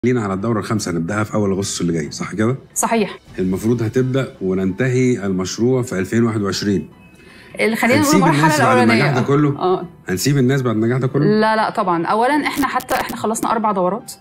لينا على الدورة الخامسة هنبدأها في أول أغسطس اللي جاي صح كده؟ صحيح المفروض هتبدأ وننتهي المشروع في 2021 اللي خلينا نقول هنسيب المرحله الناس بعد النجاح ده الاولانيه كله؟ اه هنسيب الناس بعد النجاح ده كله؟ لا لا طبعا اولا احنا حتى احنا خلصنا اربع دورات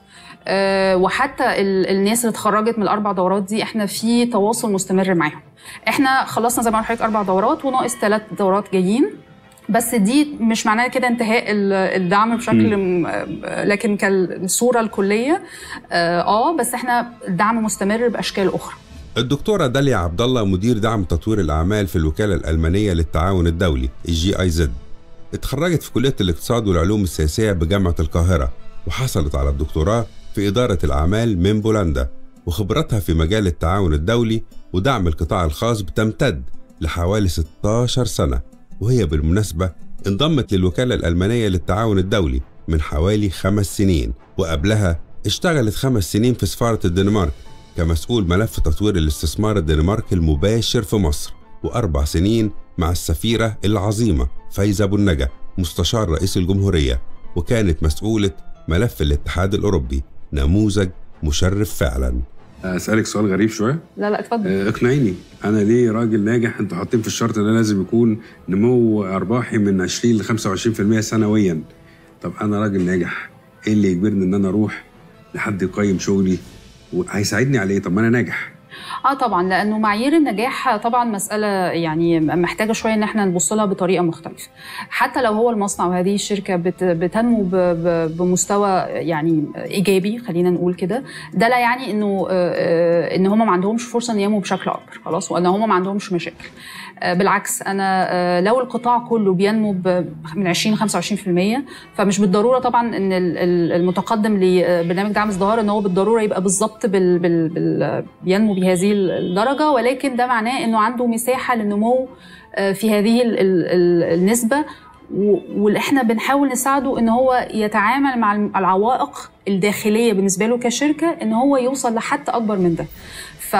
أه وحتى ال- الناس اللي اتخرجت من الاربع دورات دي احنا في تواصل مستمر معاهم احنا خلصنا زي ما قلت لحضرتك اربع دورات وناقص ثلاث دورات جايين بس دي مش معناها كده انتهاء ال- الدعم بشكل م... لكن كالصوره الكليه اه آه، بس احنا الدعم مستمر باشكال اخرى الدكتورة داليا عبد الله مدير دعم تطوير الأعمال في الوكالة الألمانية للتعاون الدولي الجي اي زد اتخرجت في كلية الاقتصاد والعلوم السياسية بجامعة القاهرة وحصلت على الدكتوراه في إدارة الأعمال من بولندا وخبرتها في مجال التعاون الدولي ودعم القطاع الخاص بتمتد لحوالي 16 سنة وهي بالمناسبة انضمت للوكالة الألمانية للتعاون الدولي من حوالي خمس سنين وقبلها اشتغلت خمس سنين في سفارة الدنمارك كمسؤول ملف تطوير الاستثمار الدنماركي المباشر في مصر وأربع سنين مع السفيرة العظيمة فايزة أبو النجا مستشار رئيس الجمهورية وكانت مسؤولة ملف الاتحاد الأوروبي نموذج مشرف فعلا أسألك سؤال غريب شوية لا لا اتفضل آه، اقنعيني أنا ليه راجل ناجح أنتوا حاطين في الشرط ده لازم يكون نمو أرباحي من 20 ل 25% سنويا طب أنا راجل ناجح إيه اللي يجبرني إن أنا أروح لحد يقيم شغلي وهيساعدني على إيه طب ما أنا ناجح اه طبعا لانه معايير النجاح طبعا مساله يعني محتاجه شويه ان احنا نبص لها بطريقه مختلفه حتى لو هو المصنع وهذه الشركه بت- بتنمو ب- ب- بمستوى يعني ايجابي خلينا نقول كده ده لا يعني انه آه، آه، ان هم ما عندهمش فرصه ان ينموا بشكل اكبر خلاص وان هم ما عندهمش مشاكل آه، بالعكس انا آه، لو القطاع كله بينمو ب- من 20 ل 25% فمش بالضروره طبعا ان ال- ال- المتقدم لبرنامج دعم ازدهار ان هو بالضروره يبقى بالظبط بال بال بال بينمو بهذه الدرجه ولكن ده معناه انه عنده مساحه للنمو آه، في هذه ال- ال- ال- النسبه و- واللي احنا بنحاول نساعده ان هو يتعامل مع الم- العوائق الداخليه بالنسبه له كشركه ان هو يوصل لحد اكبر من ده ف...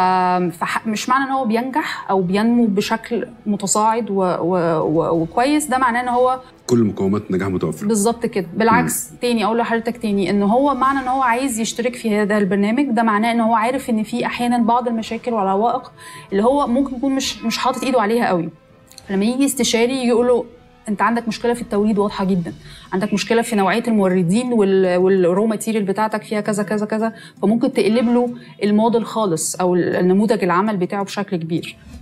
فمش معنى ان هو بينجح او بينمو بشكل متصاعد و... و... و... وكويس ده معناه ان هو كل مقومات النجاح متوفرة بالظبط كده بالعكس تاني اقول لحضرتك تاني ان هو معنى ان هو عايز يشترك في هذا البرنامج ده معناه ان هو عارف ان في احيانا بعض المشاكل والعوائق اللي هو ممكن يكون مش مش حاطط ايده عليها قوي لما يجي استشاري يجي يقول له انت عندك مشكله في التوريد واضحه جدا عندك مشكله في نوعيه الموردين وال والرو ماتيريال بتاعتك فيها كذا كذا كذا فممكن تقلب له الموديل خالص او النموذج العمل بتاعه بشكل كبير